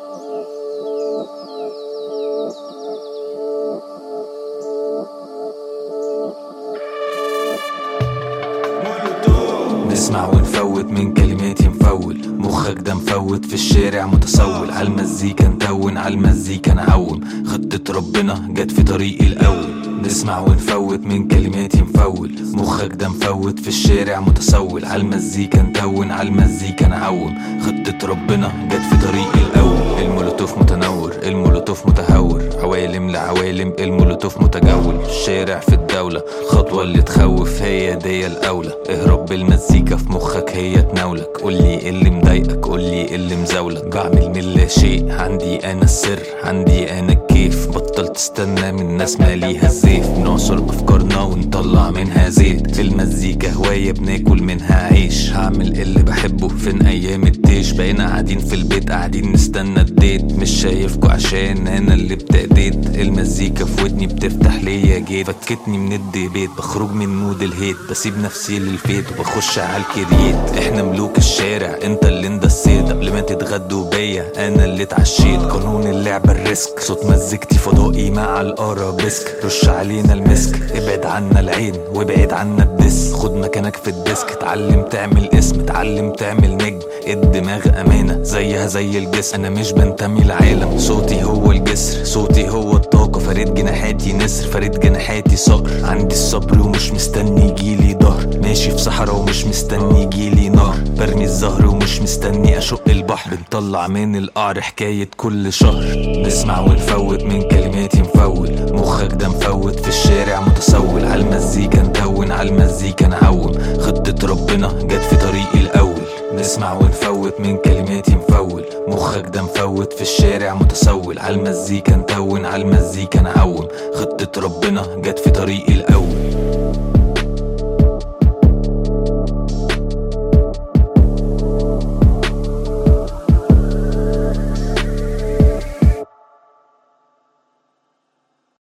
نسمع ونفوت من كلماتي مفول مخك ده مفوت في الشارع متسول عالمزيكا نتون عالمزيكا نعوم خطة ربنا جت في طريقي الأول نسمع ونفوت من كلماتي مفول مخك ده مفوت في الشارع متسول عالمزيكا نتون عالمزيكا نعوم خطة ربنا جت في طريقي الأول المولوتوف متنور المولوتوف متهور عوالم لعوالم المولوتوف متجول الشارع في الدولة خطوة اللي تخوف هي دي الأولى اهرب بالمزيكا في مخك هي تناولك قولي إيه اللي مضايقك قولي إيه اللي مزاولك بعمل من لا شيء عندي انا السر عندي انا الكيف بطل تستنى من ناس ماليها الزيف نعصر افكارنا ونطلع منها زيت المزيكا هواية بناكل منها عيش هعمل اللي بحبه فين ايام الديش بقينا قاعدين في البيت قاعدين نستنى الديت مش شايفكوا عشان انا اللي ابتديت المزيكا في ودني بتفتح ليا جيت فكتني من الديبيت بخرج من مود الهيت بسيب نفسي للفيت وبخش على الكرييت احنا ملوك الشارع انت اللي اندسيت قبل ما تتغدوا بيا انا اللي اتعشيت قانون اللعبة الريسك صوت مزيكتي فضائي مع الارابيسك رش علينا المسك ابعد عنا العين وابعد عنا الدس خد مكانك في الديسك اتعلم تعمل اسم اتعلم تعمل نجم الدماغ امانة زيها زي الجسم انا مش بنتمي لعالم صوتي هو الجسر صوتي هو الطاقة فريد جناحاتي نسر فريد جناحاتي صقر عندي الصبر ومش مستني يجيلي ظهر ماشي في صحراء ومش مستني يجيلي نهر برمي الزهر ومش مستني اشق البحر بنطلع من القعر حكاية كل شهر نسمع ونفوت من كلماتي مفول مخك ده مفوت في الشارع متسول عالمزيكا نتون عالمزيكا نعوم خطة ربنا جت في طريقي الأول نسمع ونفوت من كلماتي مفول مخك ده مفوت في الشارع متسول عالمزيكا نتون عالمزيكا نعوم خطة ربنا جت في طريقي الأول